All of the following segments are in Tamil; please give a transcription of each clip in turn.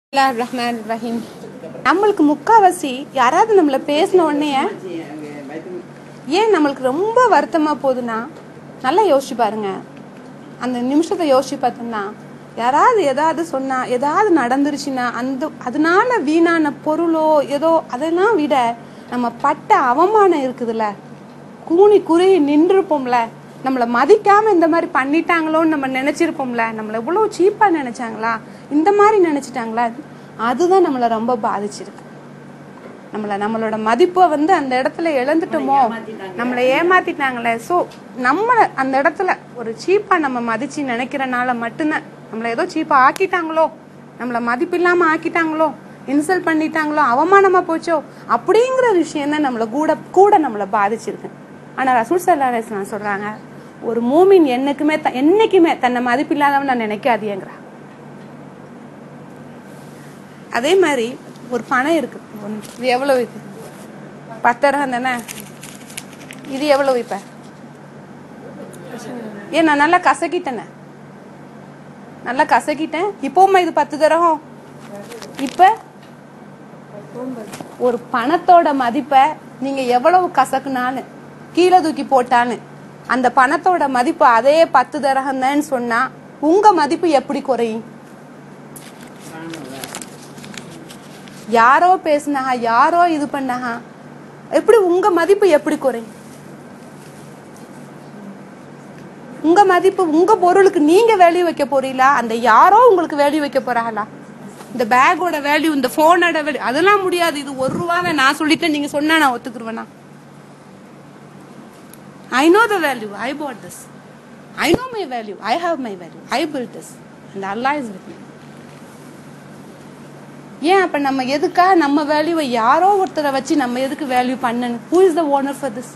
பிஸ்மில்லாஹிர் ரஹ்மான் ரஹீம் நம்மளுக்கு முக்காவாசி யாராவது நம்மள பேசின உடனே ஏன் நம்மளுக்கு ரொம்ப வருத்தமா போகுதுன்னா நல்லா யோசிச்சு பாருங்க அந்த நிமிஷத்தை யோசிச்சு பார்த்தோம்னா யாராவது ஏதாவது சொன்னா ஏதாவது நடந்துருச்சுன்னா அந்த அதனால வீணான பொருளோ ஏதோ அதெல்லாம் விட நம்ம பட்ட அவமானம் இருக்குதுல்ல கூனி குறுகி நின்றுப்போம்ல நம்மளை மதிக்காம இந்த மாதிரி பண்ணிட்டாங்களோன்னு நம்ம நினைச்சிருப்போம்ல நம்மளை இவ்வளவு சீப்பா நினைச்சாங்களா இந்த மாதிரி நினைச்சிட்டாங்களா அதுதான் நம்மளை ரொம்ப பாதிச்சிருக்கு நம்மள நம்மளோட மதிப்பை வந்து அந்த இடத்துல இழந்துட்டோமோ நம்மளை ஏமாத்திட்டாங்களே ஸோ நம்மளை அந்த இடத்துல ஒரு சீப்பா நம்ம மதிச்சு நினைக்கிறனால மட்டும்தான் நம்மளை ஏதோ சீப்பா ஆக்கிட்டாங்களோ நம்மளை மதிப்பு இல்லாம ஆக்கிட்டாங்களோ இன்சல்ட் பண்ணிட்டாங்களோ அவமானமா போச்சோ அப்படிங்கிற விஷயம் தான் நம்மளை கூட கூட நம்மளை பாதிச்சிருக்கு ஆனா ரசூல் சல்லா அலிஸ்லாம் சொல்றாங்க ஒரு மூமின் என்னைக்குமே த- என்னைக்குமே தன்னை மதிப்பு இல்லாதவன் நான் நினைக்காதீங்கிறா அதே மாதிரி ஒரு பணம் இருக்கு ஒண்ணு. இது எவ்வளவு இது பத்தாயிரம் தானே இது எவ்வளவு இப்ப ஏன் நான் நல்லா கசக்கிட்டேனே நல்லா கசக்கிட்டேன் இப்போமா இது பத்து தரம் இப்ப ஒரு பணத்தோட மதிப்பை நீங்க எவ்வளவு கசக்குனாலும் கீழே தூக்கி போட்டான்னு அந்த பணத்தோட மதிப்பு அதே பத்து தரகம் சொன்னா உங்க மதிப்பு எப்படி குறையும் யாரோ பேசினாக யாரோ இது பண்ணாக எப்படி உங்க மதிப்பு எப்படி குறையும் உங்க மதிப்பு உங்க பொருளுக்கு நீங்க வேல்யூ வைக்க போறீங்களா அந்த யாரோ உங்களுக்கு வேல்யூ வைக்க போறாங்களா இந்த பேக்கோட வேல்யூ இந்த போனோட வேல்யூ அதெல்லாம் முடியாது இது ஒரு ரூபாவை நான் சொல்லிட்டேன் நீங்க சொன்னா நான் ஒத்துக்குருவேனா I know the value I put this I know my value I have my value I built this and Allah is with me ஏன் அப்ப நம்ம எதுக்கா நம்ம வேல்யூவை யாரோ ஒருத்தரை வச்சு நம்ம எதுக்கு வேல்யூ பண்ணணும் who is the owner for this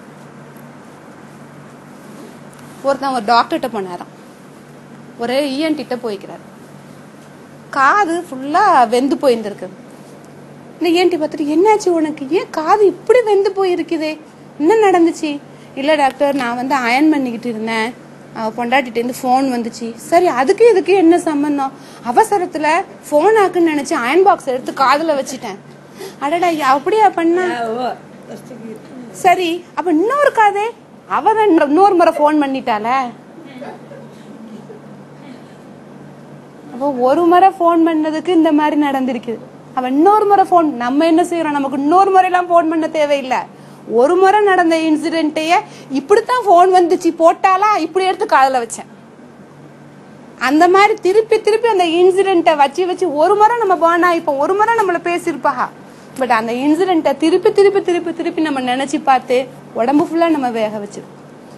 ஒருத்தன் ஒரு டாக்டர்கிட்ட போனாராம் ஒரு இஎன்டிட்ட போய்க்கிறார் காது ஃபுல்லா வெந்து போயிருந்திருக்கு இந்த இஎன்டி பார்த்துட்டு என்னாச்சு உனக்கு ஏன் காது இப்படி வெந்து போயிருக்குதே என்ன நடந்துச்சு இல்ல டாக்டர் நான் வந்து அயன் பண்ணிக்கிட்டு இருந்தேன் அவ பொண்டாட்டிட்ட இருந்து ஃபோன் வந்துச்சு சரி அதுக்கு இதுக்கு என்ன சம்பந்தம் அவசரத்துல ஃபோன் ஆக்குன்னு நினைச்சு அயன் பாக்ஸ் எடுத்து காதுல வச்சுட்டேன் அடடா அப்படியா பண்ணா சரி அப்ப இன்னொரு காதே அவ தான் இன்னொரு முறை ஃபோன் பண்ணிட்டால அப்போ ஒரு முறை ஃபோன் பண்ணதுக்கு இந்த மாதிரி நடந்திருக்குது அவன் இன்னொரு முறை ஃபோன் நம்ம என்ன செய்யறோம் நமக்கு இன்னொரு முறையெல்லாம் ஃபோன் பண்ண தேவையில்லை ஒரு முறை நடந்த இன்சிடென்ட்டைய இப்படித்தான் ஃபோன் வந்துச்சு போட்டாலா இப்படி எடுத்து காதுல வச்சேன் அந்த மாதிரி திருப்பி திருப்பி அந்த இன்சிடென்ட்டை வச்சு வச்சு ஒரு முறை நம்ம போனா இப்போ ஒரு முறை நம்மள பேசியிருப்பா பட் அந்த இன்சிடென்ட்டை திருப்பி திருப்பி திருப்பி திருப்பி நம்ம நினைச்சு பார்த்து உடம்பு ஃபுல்லா நம்ம வேக வச்சிருக்கோம்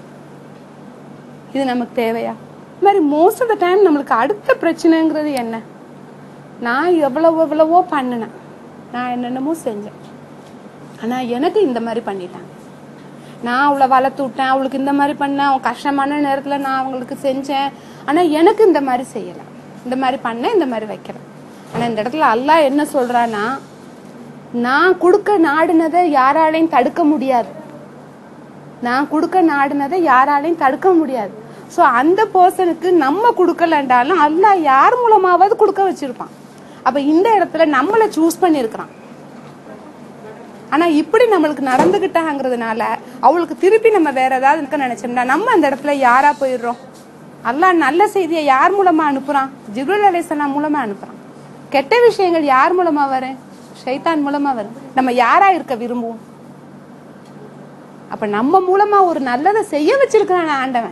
இது நமக்கு தேவையா இந்த மாதிரி மோஸ்ட் ஆஃப் த டைம் நம்மளுக்கு அடுத்த பிரச்சனைங்கிறது என்ன நான் எவ்வளவோ எவ்வளவோ பண்ணினேன் நான் என்னென்னமோ செஞ்சேன் ஆனா எனக்கு இந்த மாதிரி பண்ணிட்டாங்க நான் அவளை வளர்த்து விட்டேன் அவளுக்கு இந்த மாதிரி பண்ணேன் அவன் கஷ்டமான நேரத்துல நான் அவங்களுக்கு செஞ்சேன் ஆனா எனக்கு இந்த மாதிரி செய்யல இந்த மாதிரி பண்ணேன் இந்த மாதிரி வைக்கிறேன் ஆனா இந்த இடத்துல அல்லாஹ் என்ன சொல்றான்னா நான் கொடுக்க நாடுனதை யாராலையும் தடுக்க முடியாது நான் கொடுக்க நாடுனதை யாராலையும் தடுக்க முடியாது சோ அந்த பர்சனுக்கு நம்ம கொடுக்கலன்றாலும் அல்லாஹ் யார் மூலமாவது கொடுக்க வச்சிருப்பான் அப்ப இந்த இடத்துல நம்மள சூஸ் பண்ணிருக்கிறான் ஆனா இப்படி நம்மளுக்கு நடந்துகிட்டாங்கிறதுனால அவளுக்கு திருப்பி நம்ம வேற ஏதாவது இருக்க நினைச்சோம்னா நம்ம அந்த இடத்துல யாரா போயிடுறோம் அல்லாஹ் நல்ல செய்தியை யார் மூலமா அனுப்புறான் ஜிப்ரல் அலைசலாம் மூலமா அனுப்புறான் கெட்ட விஷயங்கள் யார் மூலமா வரும் ஷைத்தான் மூலமா வரும் நம்ம யாரா இருக்க விரும்புவோம் அப்ப நம்ம மூலமா ஒரு நல்லதை செய்ய வச்சிருக்கிறான் ஆண்டவன்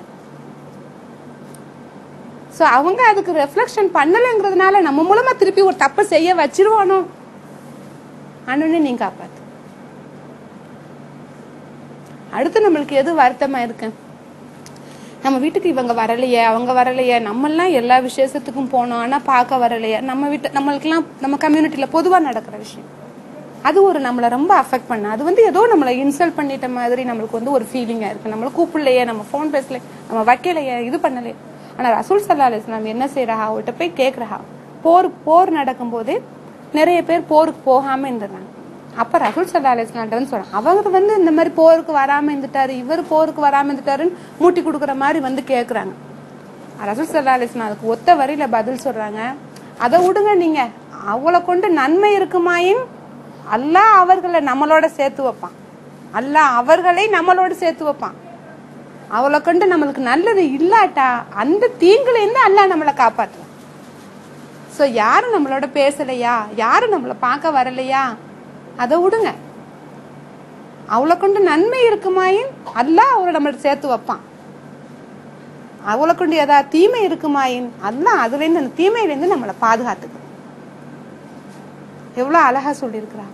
சோ அவங்க அதுக்கு ரெஃப்ளெக்ஷன் பண்ணலைங்கிறதுனால நம்ம மூலமா திருப்பி ஒரு தப்பை செய்ய வச்சிருவானோ ஆண்டவனே நீங்க காப்பாத்து அடுத்து நம்மளுக்கு எது வருத்தமா இருக்கு நம்ம வீட்டுக்கு இவங்க வரலையே அவங்க வரலையே நம்மெல்லாம் எல்லா விசேஷத்துக்கும் போனோம் ஆனா பார்க்க வரலையே நம்ம வீட்டு நம்மளுக்கெல்லாம் நம்ம கம்யூனிட்டியில பொதுவா நடக்கிற விஷயம் அது ஒரு நம்மளை ரொம்ப அஃபெக்ட் பண்ண அது வந்து ஏதோ நம்மளை இன்சல்ட் பண்ணிட்ட மாதிரி நம்மளுக்கு வந்து ஒரு ஃபீலிங்கா இருக்கு நம்மள கூப்பிடலையே நம்ம ஃபோன் பேசல நம்ம வைக்கலையே இது பண்ணலையே ஆனா ரசூல் சல்லா அலிஸ்லாம் என்ன செய்யறா அவர்கிட்ட போய் கேக்குறா போர் போர் நடக்கும்போது நிறைய பேர் போருக்கு போகாம இருந்துடுறாங்க அப்ப ரசூல் சல்லா அலிஸ்லான்ட்டு வந்து சொல்றாங்க அவங்க வந்து இந்த மாதிரி போருக்கு வராம இருந்துட்டாரு இவர் போருக்கு வராம இருந்துட்டாருன்னு மூட்டி கொடுக்குற மாதிரி வந்து கேக்குறாங்க ரசூல் சல்லா அலிஸ்லாம் அதுக்கு ஒத்த வரியில பதில் சொல்றாங்க அதை விடுங்க நீங்க அவளை கொண்டு நன்மை இருக்குமாயின் அல்லாஹ் அவர்களை நம்மளோட சேர்த்து வைப்பான் அல்லாஹ் அவர்களை நம்மளோட சேர்த்து வைப்பான் அவளை கொண்டு நம்மளுக்கு நல்லது இல்லாட்டா அந்த தீங்குல இருந்து அல்லாஹ் நம்மளை காப்பாற்றுவான் ஸோ யாரும் நம்மளோட பேசலையா யாரும் நம்மளை பார்க்க வரலையா அதை விடுங்க அவளை கொண்டு நன்மை இருக்குமாயின் அல்லாஹ் அவளை நம்மளை சேர்த்து வைப்பான் அவளை கொண்டு ஏதாவது தீமை இருக்குமாயின் அல்லாஹ் அதுலேருந்து அந்த தீமையிலேருந்து நம்மளை பாதுகாத்துக்கணும் எவ்வளோ அழகா சொல்லியிருக்கிறான்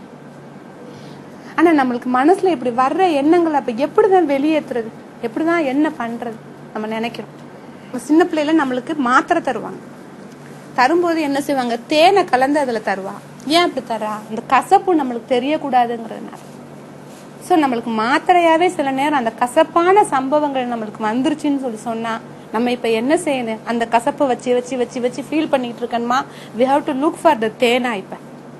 ஆனா நம்மளுக்கு மனசுல இப்படி வர்ற எண்ணங்களை அப்ப எப்படிதான் வெளியேத்துறது எப்படிதான் என்ன பண்றது நம்ம நினைக்கிறோம் இப்ப சின்ன பிள்ளைல நம்மளுக்கு மாத்திரை தருவாங்க தரும்போது என்ன செய்வாங்க தேனை கலந்து அதுல தருவா ஏன் அப்படி தரா இந்த கசப்பு நம்மளுக்கு தெரியக்கூடாதுங்கிறதுனால ஸோ நம்மளுக்கு மாத்திரையாவே சில நேரம் அந்த கசப்பான சம்பவங்கள் நம்மளுக்கு வந்துருச்சுன்னு சொல்லி சொன்னா நம்ம இப்ப என்ன செய்யணும் அந்த கசப்பை வச்சு வச்சு வச்சு வச்சு ஃபீல் பண்ணிட்டு இருக்கணுமா we have to look for the தேனா இப்ப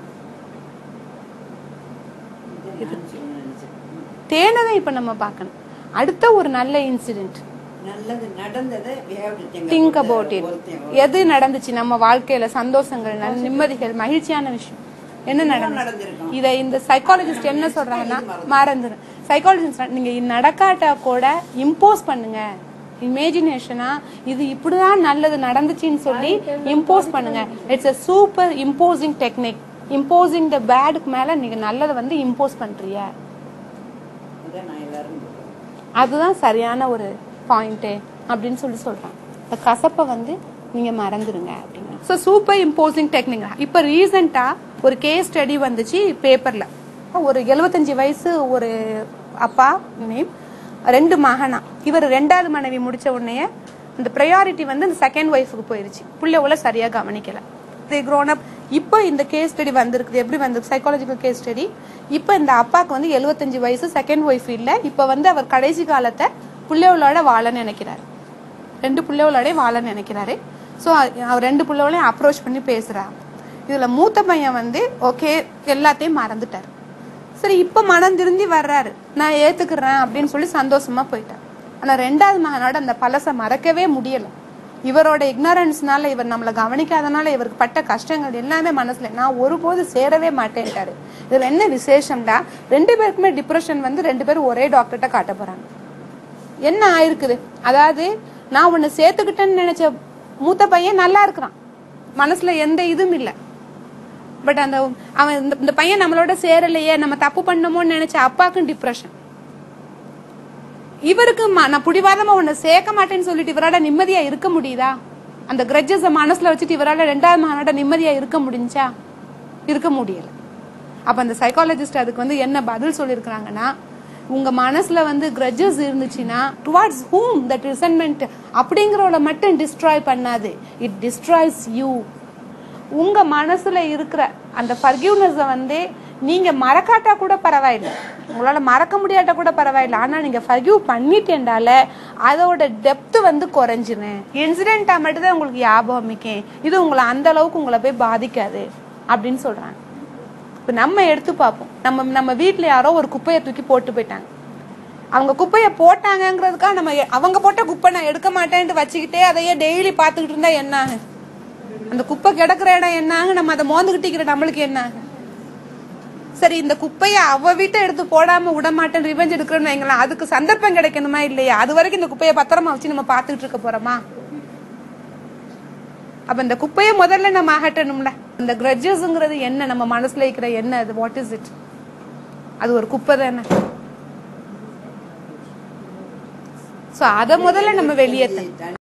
தேனை தான் இப்ப நம்ம பார்க்கணும் அடுத்த ஒரு நல்ல இன்சிடென்ட் நல்லது நடந்ததை we have to think think about about the it whole thing. எது நடந்துச்சு நம்ம வாழ்க்கையில சந்தோஷங்கள் நல்ல நிம்மதிகள் மகிழ்ச்சியான விஷயம் என்ன நடந்துச்சு நடந்திருக்கும். இத இந்த சைக்காலஜிஸ்ட் என்ன சொல்றாங்கன்னா மறந்துடும் சைக்காலஜிஸ்ட் நீங்க இது நடக்காட்டா கூட இம்போஸ் பண்ணுங்க இமேஜினேஷனா இது இப்படிதான் நல்லது நடந்துச்சுன்னு சொல்லி இம்போஸ் பண்ணுங்க it's a superimposing technique imposing the பேடுக்கு மேல நீங்க நல்லதை வந்து இம்போஸ் பண்றீங்க அதான் நான் எல்லாரும் சொல்றேன். அதுதான் சரியான ஒரு பாயிண்ட்டு அப்படின்னு சொல்லி சொல்றாங்க இந்த கசப்பை வந்து நீங்க மறந்துடுங்க அப்படிங்க ஸோ சூப்பர் இம்போசிங் டெக்னிக் இப்போ ரீசெண்டா ஒரு கேஸ் ஸ்டடி வந்துச்சு பேப்பர்ல ஒரு 75 வயசு ஒரு அப்பா நேம் ரெண்டு மகனா இவர் ரெண்டாவது மனைவி முடிச்ச உடனே இந்த ப்ரையாரிட்டி வந்து இந்த செகண்ட் ஒய்ஃபுக்கு போயிருச்சு பிள்ளைவள சரியா கவனிக்கல தே grown up இப்போ இந்த கேஸ் ஸ்டடி வந்திருக்குது எப்படி வந்து சைக்காலஜிக்கல் கேஸ் ஸ்டடி இப்போ இந்த அப்பாவுக்கு வந்து 75 வயசு செகண்ட் ஒய்ஃப் இல்ல இப்போ வந்து அவர் கடைசி காலத்தை பிள்ளைகளோட வாழ நினைக்கிறாரு ரெண்டு பிள்ளைகளோடய வாழ நினைக்கிறாரு ஸோ அவர் ரெண்டு பிள்ளைகளையும் அப்ரோச் பண்ணி பேசுறாரு இதுல மூத்த பையன் வந்து ஓகே எல்லாத்தையும் மறந்துட்டாரு சரி இப்ப மனம் திருந்தி வர்றாரு நான் ஏத்துக்கிறேன் அப்படின்னு சொல்லி சந்தோஷமா போயிட்டார் ஆனா ரெண்டாவது மகனோட அந்த பழச மறக்கவே முடியல இவரோட இக்னரன்ஸ்னால இவர் நம்மளை கவனிக்காதனால இவருக்கு பட்ட கஷ்டங்கள் எல்லாமே மனசுல நான் ஒருபோது சேரவே மாட்டேன்ட்டாரு இதுல என்ன விசேஷம்டா ரெண்டு பேருக்குமே டிப்ரெஷன் வந்து ரெண்டு பேரும் ஒரே டாக்டர்கிட்ட காட்ட போறாங்க என்ன ஆயிருக்குது அதாவது நான் உன்னை சேர்த்துக்கிட்டேன்னு நினைச்ச மூத்த பையன் நல்லா இருக்கிறான் மனசுல எந்த இதுவும் இல்லை பட் அந்த அவன் இந்த- இந்த பையன் நம்மளோட சேரலையே நம்ம தப்பு பண்ணமோன்னு நினைச்ச அப்பாக்கும் டிப்ரெஷன் இவருக்கு ம- நான் புடிவாதமா உன்னை சேர்க்க மாட்டேன்னு சொல்லிட்டு இவரால நிம்மதியா இருக்க முடியுதா அந்த கிரட்ஜஸ் மனசுல வச்சுட்டு இவரால ரெண்டாவது மகனோட நிம்மதியா இருக்க முடிஞ்சா இருக்க முடியல அப்ப அந்த சைக்காலஜிஸ்ட் அதுக்கு வந்து என்ன பதில் சொல்லியிருக்கிறாங்கன்னா உங்க மனசுல வந்து கிரட்ஜஸ் இருந்துச்சுன்னா டுவார்ட்ஸ் ஹூம் தட் ரிசன்மெண்ட் அப்படிங்கிறவள மட்டும் டிஸ்ட்ராய் பண்ணாது இட் டிஸ்ட்ராய்ஸ் யூ உங்க மனசுல இருக்கிற அந்த ஃபர்கிவ்னஸ வந்து நீங்க மறக்காட்டா கூட பரவாயில்லை உங்களால மறக்க முடியாட்டா கூட பரவாயில்லை ஆனா நீங்க ஃபர்கிவ் பண்ணிட்டேன்டால அதோட டெப்த் வந்து குறைஞ்சிரும் இன்சிடென்ட்டா மட்டும் தான் உங்களுக்கு ஞாபகம் மிக்கேன் இது உங்களை அந்த அளவுக்கு உங்களை போய் பாதிக்காது அப்படின்னு சொல்றாங்க இப்ப நம்ம எடுத்து பார்ப்போம் நம்ம நம்ம வீட்ல யாரோ ஒரு குப்பையை தூக்கி போட்டு போயிட்டாங்க அவங்க குப்பையை போட்டாங்கங்கிறதுக்காக நம்ம எ- அவங்க போட்ட குப்பை நான் எடுக்க மாட்டேன்ட்டு வச்சுக்கிட்டே அதையே டெய்லி பார்த்துக்கிட்டு இருந்தா என்ன ஆகும்? அந்த குப்பை கிடக்குற இடம் என்ன ஆகும்? நம்ம அதை மோந்துக்கிட்டிக்கிற நம்மளுக்கு என்ன ஆகும்? சரி இந்த குப்பையை அவ வீட்டை எடுத்து போடாம விட மாட்டேன் ரிவெஞ்ச் எடுக்கிறோன்னு வைங்களேன் அதுக்கு சந்தர்ப்பம் கிடைக்கணுமா இல்லையா அது வரைக்கும் இந்த குப்பையை பத்திரமா வச்சு நம்ம பார்த்துக்கிட்டு இருக்க போறோமா அப்ப இந்த குப்பையை முதல்ல நம்ம அகற்றணும்ல இந்த கிரட்ஜஸ்ங்கிறது என்ன நம்ம மனசுல இருக்கிற என்ன அது வாட் இஸ் இட் அது ஒரு குப்பை தானே சோ அத முதல்ல நம்ம வெளியேற்றணும் தனி-